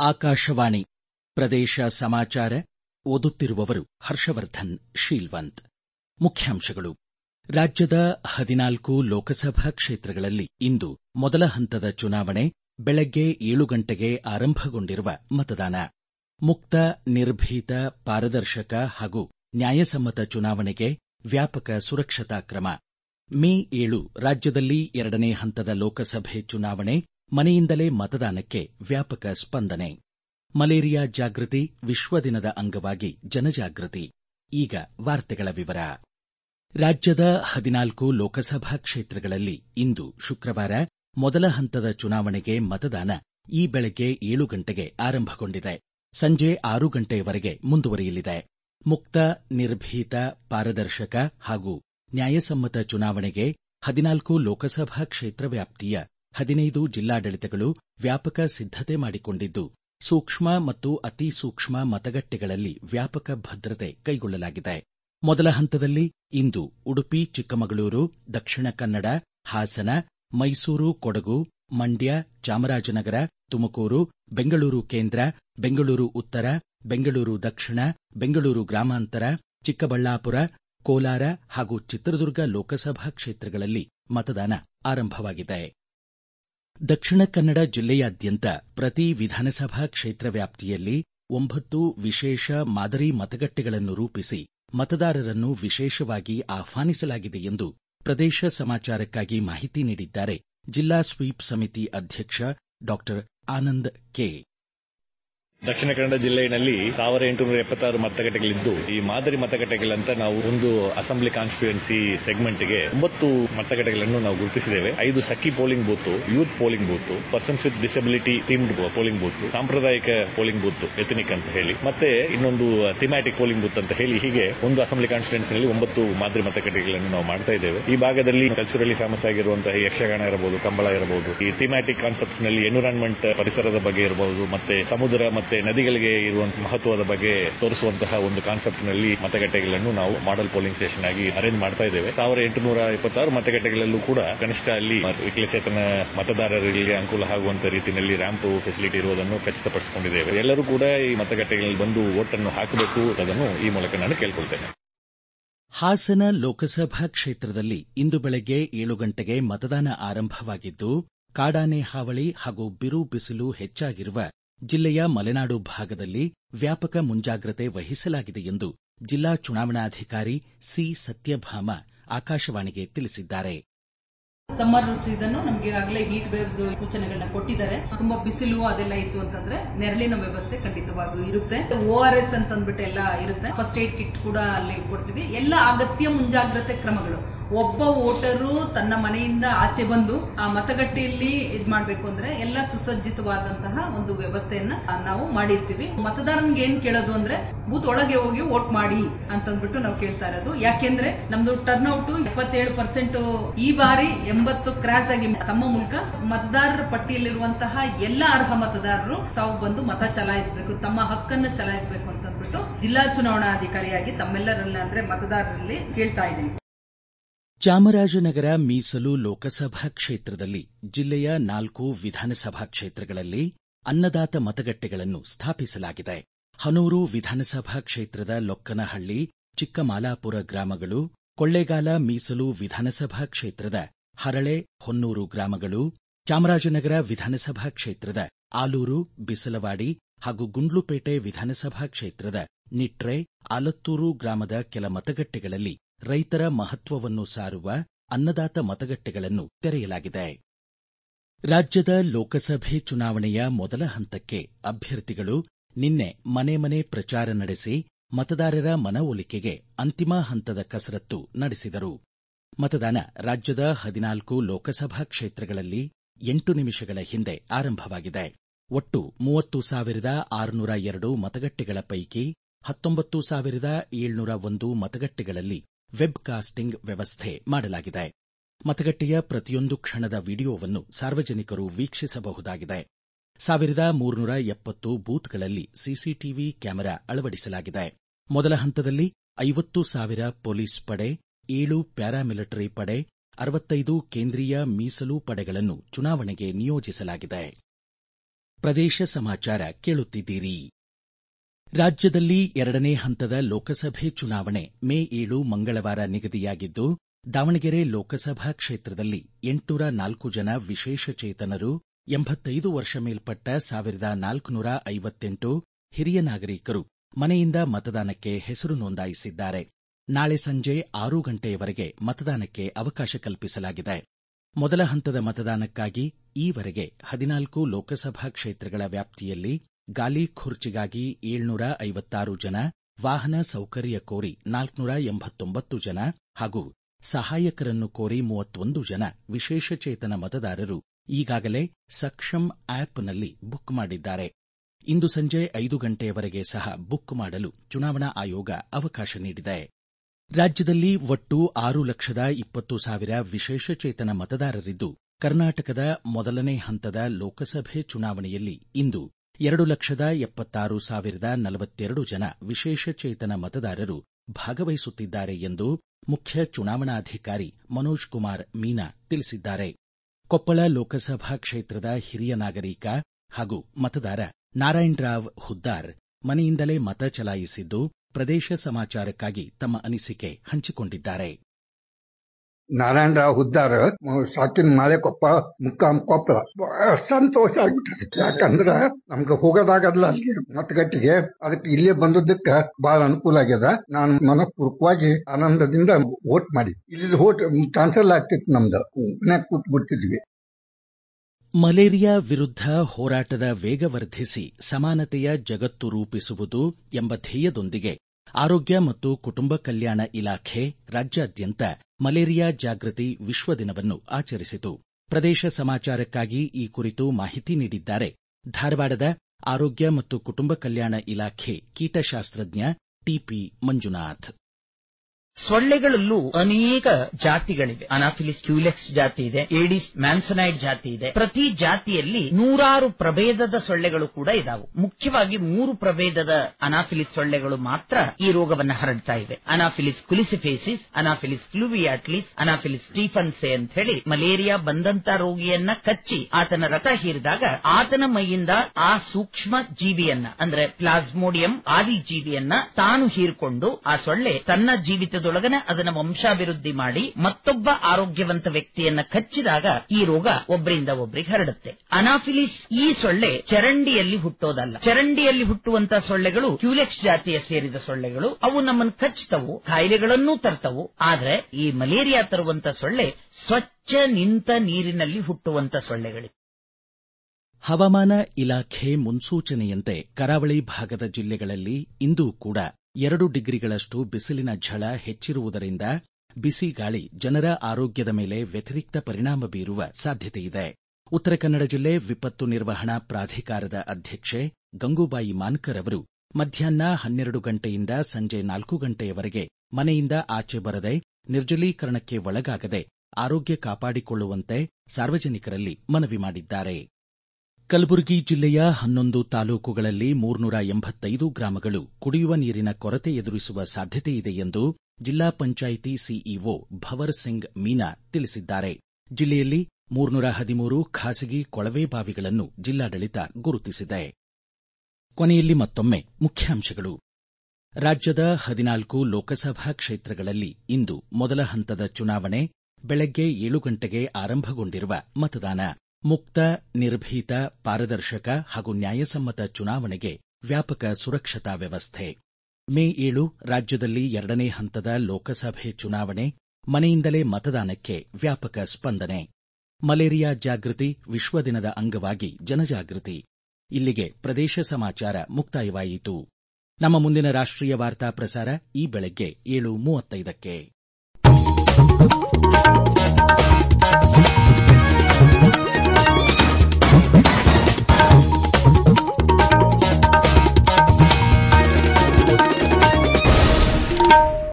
ಆಕಾಶವಾಣಿ ಪ್ರದೇಶ ಸಮಾಚಾರ ಓದುತ್ತಿರುವವರು ಹರ್ಷವರ್ಧನ್ ಶೀಲ್ವಂತ್ ಮುಖ್ಯಾಂಶಗಳು ರಾಜ್ಯದ ಹದಿನಾಲ್ಕು ಲೋಕಸಭಾ ಕ್ಷೇತ್ರಗಳಲ್ಲಿ ಇಂದು ಮೊದಲ ಹಂತದ ಚುನಾವಣೆ ಬೆಳಗ್ಗೆ ಏಳು ಗಂಟೆಗೆ ಆರಂಭಗೊಂಡಿರುವ ಮತದಾನ ಮುಕ್ತ ನಿರ್ಭೀತ ಪಾರದರ್ಶಕ ಹಾಗೂ ನ್ಯಾಯಸಮ್ಮತ ಚುನಾವಣೆಗೆ ವ್ಯಾಪಕ ಸುರಕ್ಷತಾ ಕ್ರಮ ಮೇ ಏಳು ರಾಜ್ಯದಲ್ಲಿ ಎರಡನೇ ಹಂತದ ಲೋಕಸಭೆ ಚುನಾವಣೆ ಮನೆಯಿಂದಲೇ ಮತದಾನಕ್ಕೆ ವ್ಯಾಪಕ ಸ್ಪಂದನೆ ಮಲೇರಿಯಾ ಜಾಗೃತಿ ವಿಶ್ವ ದಿನದ ಅಂಗವಾಗಿ ಜನಜಾಗೃತಿ ಈಗ ವಾರ್ತೆಗಳ ವಿವರ ರಾಜ್ಯದ ಹದಿನಾಲ್ಕು ಲೋಕಸಭಾ ಕ್ಷೇತ್ರಗಳಲ್ಲಿ ಇಂದು ಶುಕ್ರವಾರ ಮೊದಲ ಹಂತದ ಚುನಾವಣೆಗೆ ಮತದಾನ ಈ ಬೆಳಗ್ಗೆ ಏಳು ಗಂಟೆಗೆ ಆರಂಭಗೊಂಡಿದೆ ಸಂಜೆ ಆರು ಗಂಟೆಯವರೆಗೆ ಮುಂದುವರಿಯಲಿದೆ ಮುಕ್ತ ನಿರ್ಭೀತ ಪಾರದರ್ಶಕ ಹಾಗೂ ನ್ಯಾಯಸಮ್ಮತ ಚುನಾವಣೆಗೆ ಹದಿನಾಲ್ಕು ಲೋಕಸಭಾ ಕ್ಷೇತ್ರ ವ್ಯಾಪ್ತಿಯ ಹದಿನೈದು ಜಿಲ್ಲಾಡಳಿತಗಳು ವ್ಯಾಪಕ ಸಿದ್ದತೆ ಮಾಡಿಕೊಂಡಿದ್ದು ಸೂಕ್ಷ್ಮ ಮತ್ತು ಅತಿ ಸೂಕ್ಷ್ಮ ಮತಗಟ್ಟೆಗಳಲ್ಲಿ ವ್ಯಾಪಕ ಭದ್ರತೆ ಕೈಗೊಳ್ಳಲಾಗಿದೆ ಮೊದಲ ಹಂತದಲ್ಲಿ ಇಂದು ಉಡುಪಿ ಚಿಕ್ಕಮಗಳೂರು ದಕ್ಷಿಣ ಕನ್ನಡ ಹಾಸನ ಮೈಸೂರು ಕೊಡಗು ಮಂಡ್ಯ ಚಾಮರಾಜನಗರ ತುಮಕೂರು ಬೆಂಗಳೂರು ಕೇಂದ್ರ ಬೆಂಗಳೂರು ಉತ್ತರ ಬೆಂಗಳೂರು ದಕ್ಷಿಣ ಬೆಂಗಳೂರು ಗ್ರಾಮಾಂತರ ಚಿಕ್ಕಬಳ್ಳಾಪುರ ಕೋಲಾರ ಹಾಗೂ ಚಿತ್ರದುರ್ಗ ಲೋಕಸಭಾ ಕ್ಷೇತ್ರಗಳಲ್ಲಿ ಮತದಾನ ಆರಂಭವಾಗಿದೆ ದಕ್ಷಿಣ ಕನ್ನಡ ಜಿಲ್ಲೆಯಾದ್ಯಂತ ಪ್ರತಿ ವಿಧಾನಸಭಾ ಕ್ಷೇತ್ರ ವ್ಯಾಪ್ತಿಯಲ್ಲಿ ಒಂಬತ್ತು ವಿಶೇಷ ಮಾದರಿ ಮತಗಟ್ಟೆಗಳನ್ನು ರೂಪಿಸಿ ಮತದಾರರನ್ನು ವಿಶೇಷವಾಗಿ ಆಹ್ವಾನಿಸಲಾಗಿದೆ ಎಂದು ಪ್ರದೇಶ ಸಮಾಚಾರಕ್ಕಾಗಿ ಮಾಹಿತಿ ನೀಡಿದ್ದಾರೆ ಜಿಲ್ಲಾ ಸ್ವೀಪ್ ಸಮಿತಿ ಅಧ್ಯಕ್ಷ ಡಾ ಆನಂದ್ ಕೆ ದಕ್ಷಿಣ ಕನ್ನಡ ಜಿಲ್ಲೆಯಲ್ಲಿ ಸಾವಿರ ಎಂಟುನೂರ ಎಪ್ಪತ್ತಾರು ಮತಗಟ್ಟೆಗಳಿದ್ದು ಈ ಮಾದರಿ ಮತಗಟ್ಟೆಗಳಂತ ನಾವು ಒಂದು ಅಸೆಂಬ್ಲಿ ಕಾನ್ಸ್ಟಿಟ್ಯೂನ್ಸಿ ಸೆಗ್ಮೆಂಟ್ಗೆ ಒಂಬತ್ತು ಮತಗಟ್ಟೆಗಳನ್ನು ನಾವು ಗುರುತಿಸಿದ್ದೇವೆ ಐದು Sakhi polling booth youth polling booth persons with disability themed polling booth ಸಾಂಪ್ರದಾಯಿಕ ಪೋಲಿಂಗ್ ಬೂತ್ ಎಥನಿಕ್ ಅಂತ ಹೇಳಿ ಮತ್ತೆ ಇನ್ನೊಂದು ಥಿಮ್ಯಾಟಿಕ್ ಪೋಲಿಂಗ್ ಬೂತ್ ಅಂತ ಹೇಳಿ ಹೀಗೆ ಒಂದು ಅಸೆಂಬ್ಲಿ ಕಾನ್ಸ್ಟಿಟ್ಯೂನ್ಸಿನಲ್ಲಿ ಒಂಬತ್ತು ಮಾದರಿ ಮತಗಟ್ಟೆಗಳನ್ನು ನಾವು ಮಾಡ್ತಾ ಇದ್ದೇವೆ ಈ ಭಾಗದಲ್ಲಿ ಕಲ್ಚರಲಿ ಫೇಮಸ್ ಆಗಿರುವಂತಹ ಯಕ್ಷಗಾನ ಇರಬಹುದು ಕಂಬಳ ಇರಬಹುದು ಈ ಥಿಮ್ಯಾಟಿಕ್ ಕಾನ್ಸೆಪ್ಟ್ಸ್ ನಲ್ಲಿ ಎನ್ವಿರಾನ್ಮೆಂಟ್ ಪರಿಸರದ ಬಗ್ಗೆ ಇರಬಹುದು ಮತ್ತೆ ಸಮುದ್ರ ಮತ್ತೆ ನದಿಗಳಿಗೆ ಇರುವಂತಹ ಮಹತ್ವದ ಬಗ್ಗೆ ತೋರಿಸುವಂತಹ ಒಂದು ಕಾನ್ಸೆಪ್ಟ್ ನಲ್ಲಿ ಮತಗಟ್ಟೆಗಳನ್ನು ನಾವು ಮಾಡೆಲ್ ಪೋಲಿಂಗ್ ಸ್ಟೇಷನ್ ಆಗಿ ಅರೇಂಜ್ ಮಾಡ್ತಾ ಇದ್ದೇವೆ ಸಾವಿರ ಎಂಟುನೂರ ಇಪ್ಪತ್ತಾರು ಮತಗಟ್ಟೆಗಳಲ್ಲೂ ಕೂಡ ಕನಿಷ್ಠ ಅಲ್ಲಿ ವಿಕಲಚೇತನ ಮತದಾರರಿಗೆ ಅನುಕೂಲ ಆಗುವಂತ ರೀತಿಯಲ್ಲಿ ರ್ಯಾಂಪ್ ಫೆಸಿಲಿಟಿ ಇರುವುದನ್ನು ಖಚಿತಪಡಿಸಿಕೊಂಡಿದ್ದೇವೆ ಎಲ್ಲರೂ ಕೂಡ ಈ ಮತಗಟ್ಟೆಗಳಲ್ಲಿ ಬಂದು ಓಟನ್ನು ಹಾಕಬೇಕು ಅದನ್ನು ಈ ಮೂಲಕ ನಾನು ಕೇಳ್ಕೊಳ್ತೇನೆ ಹಾಸನ ಲೋಕಸಭಾ ಕ್ಷೇತ್ರದಲ್ಲಿ ಇಂದು ಬೆಳಗ್ಗೆ ಏಳು ಗಂಟೆಗೆ ಮತದಾನ ಆರಂಭವಾಗಿದ್ದು ಕಾಡಾನೆ ಹಾವಳಿ ಹಾಗೂ ಬಿರು ಬಿಸಿಲು ಹೆಚ್ಚಾಗಿರುವ ಜಿಲ್ಲೆಯ ಮಲೆನಾಡು ಭಾಗದಲ್ಲಿ ವ್ಯಾಪಕ ಮುಂಜಾಗ್ರತೆ ವಹಿಸಲಾಗಿದೆ ಎಂದು ಜಿಲ್ಲಾ ಚುನಾವಣಾಧಿಕಾರಿ ಸಿ ಸತ್ಯಭಾಮ ಆಕಾಶವಾಣಿಗೆ ತಿಳಿಸಿದ್ದಾರೆ ಸಮ್ಮರ್ ಸೀಸನ್ ನಮ್ಗೆ ಈಗಾಗಲೇ ಹೀಟ್ ವೇವ್ಸ್ ಸೂಚನೆಗಳನ್ನ ಕೊಟ್ಟಿದ್ದಾರೆ ತುಂಬಾ ಬಿಸಿಲು ಅದೆಲ್ಲ ಇತ್ತು ಅಂತಂದ್ರೆ ನೆರಳಿನ ವ್ಯವಸ್ಥೆ ಖಂಡಿತವಾಗ್ಲೂ ಇರುತ್ತೆ ಓ ಆರ್ ಎಸ್ ಅಂತ ಅಂದ್ಬಿಟ್ಟು ಎಲ್ಲ ಇರುತ್ತೆ ಫಸ್ಟ್ ಏಡ್ ಕಿಟ್ ಕೂಡ ಅಲ್ಲಿ ಕೊಡ್ತೀವಿ ಎಲ್ಲ ಅಗತ್ಯ ಮುಂಜಾಗ್ರತೆ ಕ್ರಮಗಳು ಒಬ್ಬ ವೋಟರು ತನ್ನ ಮನೆಯಿಂದ ಆಚೆ ಬಂದು ಆ ಮತಗಟ್ಟೆಯಲ್ಲಿ ಇದ್ ಮಾಡ್ಬೇಕು ಅಂದ್ರೆ ಎಲ್ಲ ಸುಸಜ್ಜಿತವಾದಂತಹ ಒಂದು ವ್ಯವಸ್ಥೆಯನ್ನ ನಾವು ಮಾಡಿರ್ತೀವಿ ಮತದಾರನ್ಗೆ ಏನ್ ಕೇಳೋದು ಅಂದ್ರೆ ಬೂತ್ ಒಳಗೆ ಹೋಗಿ ವೋಟ್ ಮಾಡಿ ಅಂತಂದ್ಬಿಟ್ಟು ನಾವು ಕೇಳ್ತಾ ಇರೋದು ಯಾಕೆಂದ್ರೆ ನಮ್ದು ಟರ್ನ್ ಔಟ್ ಎಪ್ಪತ್ತೇಳು ಪರ್ಸೆಂಟ್ ಈ ಬಾರಿ ಎಂಬತ್ತು ಕ್ರಾಸ್ ಆಗಿ ತಮ್ಮ ಮೂಲಕ ಮತದಾರರ ಪಟ್ಟಿಯಲ್ಲಿರುವಂತಹ ಎಲ್ಲ ಅರ್ಹ ಮತದಾರರು ತಾವು ಬಂದು ಮತ ಚಲಾಯಿಸಬೇಕು ತಮ್ಮ ಹಕ್ಕನ್ನು ಚಲಾಯಿಸಬೇಕು ಅಂತಂದ್ಬಿಟ್ಟು ಜಿಲ್ಲಾ ಚುನಾವಣಾಧಿಕಾರಿಯಾಗಿ ತಮ್ಮೆಲ್ಲರನ್ನ ಅಂದ್ರೆ ಮತದಾರರಲ್ಲಿ ಕೇಳ್ತಾ ಇದ್ದೀನಿ ಚಾಮರಾಜನಗರ ಮೀಸಲು ಲೋಕಸಭಾ ಕ್ಷೇತ್ರದಲ್ಲಿ ಜಿಲ್ಲೆಯ ನಾಲ್ಕು ವಿಧಾನಸಭಾ ಕ್ಷೇತ್ರಗಳಲ್ಲಿ ಅನ್ನದಾತ ಮತಗಟ್ಟೆಗಳನ್ನು ಸ್ಥಾಪಿಸಲಾಗಿದೆ ಹನೂರು ವಿಧಾನಸಭಾ ಕ್ಷೇತ್ರದ ಲೊಕ್ಕನಹಳ್ಳಿ ಚಿಕ್ಕಮಾಲಾಪುರ ಗ್ರಾಮಗಳು ಕೊಳ್ಳೇಗಾಲ ಮೀಸಲು ವಿಧಾನಸಭಾ ಕ್ಷೇತ್ರದ ಹರಳೆ ಹೊನ್ನೂರು ಗ್ರಾಮಗಳು ಚಾಮರಾಜನಗರ ವಿಧಾನಸಭಾ ಕ್ಷೇತ್ರದ ಆಲೂರು ಬಿಸಲವಾಡಿ ಹಾಗೂ ಗುಂಡ್ಲುಪೇಟೆ ವಿಧಾನಸಭಾ ಕ್ಷೇತ್ರದ ನಿಟ್ರೆ ಆಲತ್ತೂರು ಗ್ರಾಮದ ಕೆಲ ಮತಗಟ್ಟೆಗಳಲ್ಲಿ ರೈತರ ಮಹತ್ವವನ್ನು ಸಾರುವ ಅನ್ನದಾತ ಮತಗಟ್ಟೆಗಳನ್ನು ತೆರೆಯಲಾಗಿದೆ ರಾಜ್ಯದ ಲೋಕಸಭೆ ಚುನಾವಣೆಯ ಮೊದಲ ಹಂತಕ್ಕೆ ಅಭ್ಯರ್ಥಿಗಳು ನಿನ್ನೆ ಮನೆ ಮನೆ ಪ್ರಚಾರ ನಡೆಸಿ ಮತದಾರರ ಮನವೊಲಿಕೆಗೆ ಅಂತಿಮ ಹಂತದ ಕಸರತ್ತು ನಡೆಸಿದರು ಮತದಾನ ರಾಜ್ಯದ ಹದಿನಾಲ್ಕು ಲೋಕಸಭಾ ಕ್ಷೇತ್ರಗಳಲ್ಲಿ ಎಂಟು ನಿಮಿಷಗಳ ಹಿಂದೆ ಆರಂಭವಾಗಿದೆ ಒಟ್ಟು ಮೂವತ್ತು ಸಾವಿರದ ಆರುನೂರ ಎರಡು ಮತಗಟ್ಟೆಗಳ ಪೈಕಿ ಹತ್ತೊಂಬತ್ತು ಸಾವಿರದ ಏಳ್ನೂರ ಒಂದು ಮತಗಟ್ಟೆಗಳಲ್ಲಿ ವೆಬ್ ಕಾಸ್ಟಿಂಗ್ ವ್ಯವಸ್ಥೆ ಮಾಡಲಾಗಿದೆ ಮತಗಟ್ಟೆಯ ಪ್ರತಿಯೊಂದು ಕ್ಷಣದ ವಿಡಿಯೋವನ್ನು ಸಾರ್ವಜನಿಕರು ವೀಕ್ಷಿಸಬಹುದಾಗಿದೆ ಸಾವಿರದ ಮೂರುನೂರ ಎಪ್ಪತ್ತು ಬೂತ್ಗಳಲ್ಲಿ ಸಿಸಿಟಿವಿ ಕ್ಯಾಮೆರಾ ಅಳವಡಿಸಲಾಗಿದೆ ಮೊದಲ ಹಂತದಲ್ಲಿ ಐವತ್ತು ಸಾವಿರ ಪೊಲೀಸ್ ಪಡೆ ಏಳು ಪ್ಯಾರಾಮಿಲಿಟರಿ ಪಡೆ ಅರವತ್ತೈದು ಕೇಂದ್ರೀಯ ಮೀಸಲು ಪಡೆಗಳನ್ನು ಚುನಾವಣೆಗೆ ನಿಯೋಜಿಸಲಾಗಿದೆ ಪ್ರದೇಶ ಸಮಾಚಾರ ಕೇಳುತ್ತಿದ್ದೀರಿ ರಾಜ್ಯದಲ್ಲಿ ಎರಡನೇ ಹಂತದ ಲೋಕಸಭೆ ಚುನಾವಣೆ ಮೇ ಏಳು ಮಂಗಳವಾರ ನಿಗದಿಯಾಗಿದ್ದು ದಾವಣಗೆರೆ ಲೋಕಸಭಾ ಕ್ಷೇತ್ರದಲ್ಲಿ ಎಂಟುನೂರ ನಾಲ್ಕು ಜನ ವಿಶೇಷಚೇತನರು ಎಂಬತ್ತೈದು ವರ್ಷ ಮೇಲ್ಪಟ್ಟ ಸಾವಿರದ ನಾಲ್ಕುನೂರ ಐವತ್ತೆಂಟು ಹಿರಿಯ ನಾಗರಿಕರು ಮನೆಯಿಂದ ಮತದಾನಕ್ಕೆ ಹೆಸರು ನೋಂದಾಯಿಸಿದ್ದಾರೆ ನಾಳೆ ಸಂಜೆ ಆರು ಗಂಟೆಯವರೆಗೆ ಮತದಾನಕ್ಕೆ ಅವಕಾಶ ಕಲ್ಪಿಸಲಾಗಿದೆ ಮೊದಲ ಹಂತದ ಮತದಾನಕ್ಕಾಗಿ ಈವರೆಗೆ ಹದಿನಾಲ್ಕು ಲೋಕಸಭಾ ಕ್ಷೇತ್ರಗಳ ವ್ಯಾಪ್ತಿಯಲ್ಲಿ ಗಾಲಿ ಖುರ್ಚಿಗಾಗಿ ಏಳ್ನೂರ ಐವತ್ತಾರು ಜನ ವಾಹನ ಸೌಕರ್ಯ ಕೋರಿ ನಾಲ್ಕುನೂರ ಎಂಬತ್ತೊಂಬತ್ತು ಜನ ಹಾಗೂ ಸಹಾಯಕರನ್ನು ಕೋರಿ ಮೂವತ್ತೊಂದು ಜನ ವಿಶೇಷಚೇತನ ಮತದಾರರು ಈಗಾಗಲೇ ಸಕ್ಷಮ್ ಆಪ್ನಲ್ಲಿ ಬುಕ್ ಮಾಡಿದ್ದಾರೆ ಇಂದು ಸಂಜೆ ಐದು ಗಂಟೆಯವರೆಗೆ ಸಹ ಬುಕ್ ಮಾಡಲು ಚುನಾವಣಾ ಆಯೋಗ ಅವಕಾಶ ನೀಡಿದೆ ರಾಜ್ಯದಲ್ಲಿ ಒಟ್ಟು ಆರು ಲಕ್ಷದ ಇಪ್ಪತ್ತು ಸಾವಿರ ವಿಶೇಷಚೇತನ ಮತದಾರರಿದ್ದು ಕರ್ನಾಟಕದ ಮೊದಲನೇ ಹಂತದ ಲೋಕಸಭೆ ಚುನಾವಣೆಯಲ್ಲಿ ಇಂದು ಎರಡು ಲಕ್ಷದ ಎಪ್ಪತ್ತಾರು ಸಾವಿರದ ನಲವತ್ತೆರಡು ಜನ ವಿಶೇಷಚೇತನ ಮತದಾರರು ಭಾಗವಹಿಸುತ್ತಿದ್ದಾರೆ ಎಂದು ಮುಖ್ಯ ಚುನಾವಣಾಧಿಕಾರಿ ಮನೋಜ್ ಕುಮಾರ್ ಮೀನಾ ತಿಳಿಸಿದ್ದಾರೆ ಕೊಪ್ಪಳ ಲೋಕಸಭಾ ಕ್ಷೇತ್ರದ ಹಿರಿಯ ನಾಗರಿಕ ಹಾಗೂ ಮತದಾರ ನಾರಾಯಣರಾವ್ ಹುದ್ದಾರ್ ಮನೆಯಿಂದಲೇ ಮತ ಚಲಾಯಿಸಿದ್ದು ಪ್ರದೇಶ ಸಮಾಚಾರಕ್ಕಾಗಿ ತಮ್ಮ ಅನಿಸಿಕೆ ಹಂಚಿಕೊಂಡಿದ್ದಾರೆ ನಾರಾಯಣರಾವ್ ಹುದ್ದಾರ ಸಾಕಿನ ಮಾಳೆಕೊಪ್ಪ ಮುಕ್ಕಾಂ ಕೊಪ್ಪಳ ಬಹಳ ಸಂತೋಷ ಆಗ್ಬಿಟ್ಟದೆ ಯಾಕಂದ್ರ ನಮ್ಗೆ ಹೋಗೋದಾಗಲ್ಲ ಅಲ್ಲಿ ಮತಗಟ್ಟಿಗೆ ಅದಕ್ಕೆ ಇಲ್ಲೇ ಬಂದದ್ದಕ್ಕ ಬಹಳ ಅನುಕೂಲ ಆಗ್ಯದ ನಾನು ಮನಪೂರ್ವಕವಾಗಿ ಆನಂದದಿಂದ ವೋಟ್ ಮಾಡಿ ಇಲ್ಲಿ ವೋಟ್ ಕ್ಯಾನ್ಸಲ್ ಆಗ್ತಿತ್ತು ನಮ್ದು ಮನ್ಯಾಗ ಕೂತ್ ಬಿಡ್ತಿದ್ವಿ ಮಲೇರಿಯಾ ವಿರುದ್ಧ ಹೋರಾಟದ ವೇಗವರ್ಧಿಸಿ ಸಮಾನತೆಯ ಜಗತ್ತು ರೂಪಿಸುವುದು ಎಂಬ ಧ್ಯೇಯದೊಂದಿಗೆ ಆರೋಗ್ಯ ಮತ್ತು ಕುಟುಂಬ ಕಲ್ಯಾಣ ಇಲಾಖೆ ರಾಜ್ಯಾದ್ಯಂತ ಮಲೇರಿಯಾ ಜಾಗೃತಿ ವಿಶ್ವ ದಿನವನ್ನು ಆಚರಿಸಿತು ಪ್ರದೇಶ ಸಮಾಚಾರಕ್ಕಾಗಿ ಈ ಕುರಿತು ಮಾಹಿತಿ ನೀಡಿದ್ದಾರೆ ಧಾರವಾಡದ ಆರೋಗ್ಯ ಮತ್ತು ಕುಟುಂಬ ಕಲ್ಯಾಣ ಇಲಾಖೆ ಕೀಟಶಾಸ್ತ್ರಜ್ಞ ಟಿಪಿ ಮಂಜುನಾಥ್ ಸೊಳ್ಳೆಗಳಲ್ಲೂ ಅನೇಕ ಜಾತಿಗಳಿವೆ ಅನಾಫಿಲಿಸ್ ಕ್ಯೂಲೆಕ್ಸ್ ಜಾತಿ ಇದೆ ಏಡಿಸ್ ಮ್ಯಾನ್ಸನೈಡ್ ಜಾತಿ ಇದೆ ಪ್ರತಿ ಜಾತಿಯಲ್ಲಿ ನೂರಾರು ಪ್ರಭೇದದ ಸೊಳ್ಳೆಗಳು ಕೂಡ ಇದಾವೆ ಮುಖ್ಯವಾಗಿ ಮೂರು ಪ್ರಭೇದದ ಅನಾಫಿಲಿಸ್ ಸೊಳ್ಳೆಗಳು ಮಾತ್ರ ಈ ರೋಗವನ್ನು ಹರಡ್ತಾ ಇವೆ Anopheles culicifacies Anopheles fluviatilis Anopheles stephensi ಅಂತ ಹೇಳಿ ಮಲೇರಿಯಾ ಬಂದಂತ ರೋಗಿಯನ್ನ ಕಚ್ಚಿ ಆತನ ರಥ ಹೀರಿದಾಗ ಆತನ ಮೈಯಿಂದ ಆ ಸೂಕ್ಷ್ಮ ಜೀವಿಯನ್ನ ಅಂದ್ರೆ ಪ್ಲಾಸ್ಮೋಡಿಯಂ ಆದಿ ಜೀವಿಯನ್ನ ತಾನು ಹೀರ್ಕೊಂಡು ಆ ಸೊಳ್ಳೆ ತನ್ನ ಜೀವಿತ ದೊಳಗನೆ ಅದನ್ನ ವಂಶಾಭಿವೃದ್ಧಿ ಮಾಡಿ ಮತ್ತೊಬ್ಬ ಆರೋಗ್ಯವಂತ ವ್ಯಕ್ತಿಯನ್ನ ಕಚ್ಚಿದಾಗ ಈ ರೋಗ ಒಬ್ಬರಿಂದ ಒಬ್ಬರಿಗೆ ಹರಡುತ್ತೆ ಅನಾಫಿಲಿಸ್ ಈ ಸೊಳ್ಳೆ ಚರಂಡಿಯಲ್ಲಿ ಹುಟ್ಟೋದಲ್ಲ ಚರಂಡಿಯಲ್ಲಿ ಹುಟ್ಟುವಂತ ಸೊಳ್ಳೆಗಳು ಕ್ಯೂಲೆಕ್ಸ್ ಜಾತಿಯ ಸೇರಿದ ಸೊಳ್ಳೆಗಳು ಅವು ನಮ್ಮನ್ನು ಕಚ್ಚುತ್ತವು ಕಾಯಿಲೆಗಳನ್ನೂ ತರ್ತವು ಆದ್ರೆ ಈ ಮಲೇರಿಯಾ ತರುವಂತ ಸೊಳ್ಳೆ ಸ್ವಚ್ಛ ನಿಂತ ನೀರಿನಲ್ಲಿ ಹುಟ್ಟುವಂತ ಸೊಳ್ಳೆಗಳು ಹವಾಮಾನ ಇಲಾಖೆ ಮುನ್ಸೂಚನೆಯಂತೆ ಕರಾವಳಿ ಭಾಗದ ಜಿಲ್ಲೆಗಳಲ್ಲಿ ಇಂದೂ ಕೂಡ ಎರಡು ಡಿಗ್ರಿಗಳಷ್ಟು ಬಿಸಿಲಿನ ಝಳ ಹೆಚ್ಚಿರುವುದರಿಂದ ಬಿಸಿ ಗಾಳಿ ಜನರ ಆರೋಗ್ಯದ ಮೇಲೆ ವ್ಯತಿರಿಕ್ತ ಪರಿಣಾಮ ಬೀರುವ ಸಾಧ್ಯತೆಯಿದೆ ಉತ್ತರ ಕನ್ನಡ ಜಿಲ್ಲೆ ವಿಪತ್ತು ನಿರ್ವಹಣಾ ಪ್ರಾಧಿಕಾರದ ಅಧ್ಯಕ್ಷೆ ಗಂಗೂಬಾಯಿ ಮಾನ್ಕರ್ ಅವರು ಮಧ್ಯಾಹ್ನ ಹನ್ನೆರಡು ಗಂಟೆಯಿಂದ ಸಂಜೆ ನಾಲ್ಕು ಗಂಟೆಯವರೆಗೆ ಮನೆಯಿಂದ ಆಚೆ ಬರದೆ ನಿರ್ಜಲೀಕರಣಕ್ಕೆ ಒಳಗಾಗದೆ ಆರೋಗ್ಯ ಕಾಪಾಡಿಕೊಳ್ಳುವಂತೆ ಸಾರ್ವಜನಿಕರಲ್ಲಿ ಮನವಿ ಮಾಡಿದ್ದಾರೆ ಕಲಬುರಗಿ ಜಿಲ್ಲೆಯ ಹನ್ನೊಂದು ತಾಲೂಕುಗಳಲ್ಲಿ ಮೂರ್ನೂರ ಎಂಬತ್ತೈದು ಗ್ರಾಮಗಳು ಕುಡಿಯುವ ನೀರಿನ ಕೊರತೆ ಎದುರಿಸುವ ಸಾಧ್ಯತೆಯಿದೆ ಎಂದು ಜಿಲ್ಲಾ ಪಂಚಾಯಿತಿ ಸಿಇಒ ಭವರ್ ಸಿಂಗ್ ಮೀನಾ ತಿಳಿಸಿದ್ದಾರೆ ಜಿಲ್ಲೆಯಲ್ಲಿ ಮೂರ್ನೂರ ಹದಿಮೂರು ಖಾಸಗಿ ಕೊಳವೆ ಬಾವಿಗಳನ್ನು ಜಿಲ್ಲಾಡಳಿತ ಗುರುತಿಸಿದೆ ಕೊನೆಯಲ್ಲಿ ಮತ್ತೊಮ್ಮೆ ಮುಖ್ಯಾಂಶಗಳು ರಾಜ್ಯದ ಹದಿನಾಲ್ಕು ಲೋಕಸಭಾ ಕ್ಷೇತ್ರಗಳಲ್ಲಿ ಇಂದು ಮೊದಲ ಹಂತದ ಚುನಾವಣೆ ಬೆಳಗ್ಗೆ ಏಳು ಗಂಟೆಗೆ ಆರಂಭಗೊಂಡಿರುವ ಮತದಾನ ಮುಕ್ತ ನಿರ್ಭೀತ ಪಾರದರ್ಶಕ ಹಾಗೂ ನ್ಯಾಯಸಮ್ಮತ ಚುನಾವಣೆಗೆ ವ್ಯಾಪಕ ಸುರಕ್ಷತಾ ವ್ಯವಸ್ಥೆ ಮೇ ಏಳು ರಾಜ್ಯದಲ್ಲಿ ಎರಡನೇ ಹಂತದ ಲೋಕಸಭೆ ಚುನಾವಣೆ ಮನೆಯಿಂದಲೇ ಮತದಾನಕ್ಕೆ ವ್ಯಾಪಕ ಸ್ಪಂದನೆ ಮಲೇರಿಯಾ ಜಾಗೃತಿ ವಿಶ್ವ ದಿನದ ಅಂಗವಾಗಿ ಜನಜಾಗೃತಿ ಇಲ್ಲಿಗೆ ಪ್ರದೇಶ ಸಮಾಚಾರ ಮುಕ್ತಾಯವಾಯಿತು ನಮ್ಮ ಮುಂದಿನ ರಾಷ್ಟ್ರೀಯ ವಾರ್ತಾ ಪ್ರಸಾರ ಈ ಬೆಳಗ್ಗೆ ಏಳು ಮೂವತ್ತೈದಕ್ಕೆ